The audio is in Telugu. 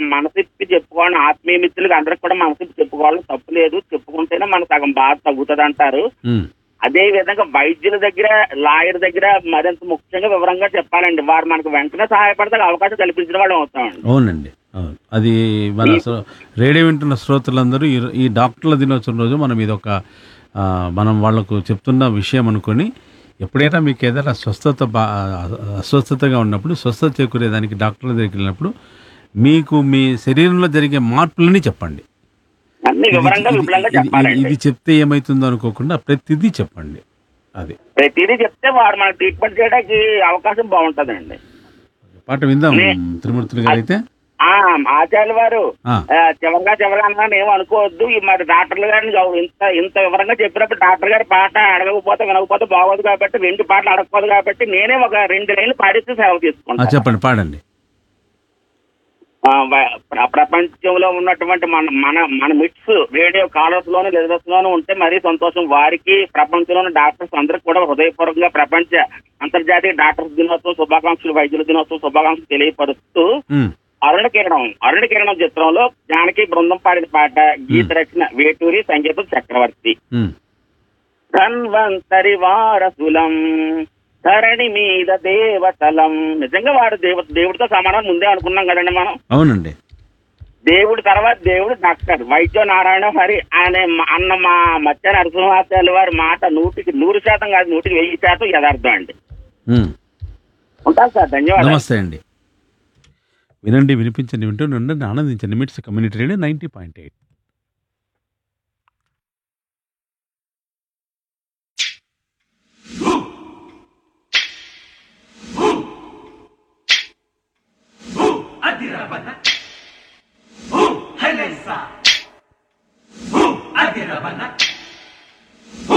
మనసిప్పి చెప్పుకోవడం ఆత్మీయ మిత్రులకి అందరికి కూడా మనసిప్పి చెప్పుకోవడం తప్పు లేదు చెప్పుకుంటేనే మనకు సగం బాధ తగ్గుతుంది అంటారు ఉమ్, అదే విధంగా వైద్యుల దగ్గర లాయర్ దగ్గర మరింత ముఖ్యంగా వివరంగా చెప్పాలండి వారు మనకు వెంటనే సహాయపడతానికి అవకాశం కల్పించిన వాళ్ళు అవుతామండి అవునండి అవును అది మన శ్రో- రేడియో వింటున్న శ్రోతలందరూ ఈ ఈ డాక్టర్ల దినోత్సవం రోజు మనం ఇది ఒక ఆ, మనం వాళ్ళకు చెప్తున్న విషయం అనుకొని ఎప్పుడైనా మీకు ఏదైనా స్వస్థత బా అస్వస్థతగా ఉన్నప్పుడు స్వస్థత చేకూరేదానికి డాక్టర్ల దగ్గరికి వెళ్ళినప్పుడు మీకు మీ శరీరంలో జరిగే మార్పులని చెప్పండి అన్ని ఇది- వివరంగా ఇది- విపులంగా ఇది- చెప్పాలండి ఇది చెప్తే ఏమవుతుందో అనుకోకుండా ప్రతిదీ చెప్పండి అది ప్రతిదీ చెప్తే వాడు మనకు ట్రీట్మెంట్ చేయడానికి అవకాశం బాగుంటదండి పాట విందాం నే- త్రిమూర్తులు గారు అయితే ఆ ఆచార్య వారు ఆ, ఆ, చివరిగా చివరిగా అన్నా ఏం అనుకోవద్దు ఈ మరి డాక్టర్లు గారిని గౌ- ఇంత ఇంత వివరంగా చెప్పినప్పుడు డాక్టర్ గారి పాట అడగకపోతే వినకపోతే బాగోదు కాబట్టి రెండు పాటలు అడగకూడదు కాబట్టి నేనే ఒక రెండు లైన్లు పాడిస్తూ సేవ ఆ, తీసుకుంటాను చెప్పండి పాడండి ఆ, వ- ప్ర- ప్రపంచంలో ఉన్నటువంటి మన మన మన మిట్స్ రేడియో కాలర్స్ లోను లిజనర్స్ లోను ఉంటే మరీ సంతోషం వారికి ప్రపంచంలోని డాక్టర్స్ అందరికి కూడా హృదయపూర్వకంగా ప్రపంచ అంతర్జాతీయ డాక్టర్స్ దినోత్సవం శుభాకాంక్షలు వైద్యుల దినోత్సవం శుభాకాంక్షలు తెలియపరుస్తూ ఉమ్, అరుణ కిరణం అరుణ కిరణం చిత్రంలో జానకి బృందం పాడిన పాట గీత రచన వేటూరి సంగీతం చక్రవర్తి ఉమ్, ధన్వంతరి వారసులం ధరణి మీద దేవతలం నిజంగా వాడు దేవ దేవుడితో సమానం ముందే అనుకున్నాం కదండి మనం అవునండి దేవుడి తర్వాత దేవుడు డాక్టర్ వైద్య నారాయణ హరి అనే మ- అన్న మా మత్స్య నరసింహాచార్య వారి మాట నూటికి నూరు శాతం కాదు నూటికి వెయ్యి శాతం యథార్థం అండి ఉమ్. ఉంటాను సార్ ధన్యవాదాలు నమస్తే అండి వినండి వినిపించండి వింటూ ఉండండి ఆనందించండి MITS community radio ninety point eight అదిరవన హెలెసా అదిరవన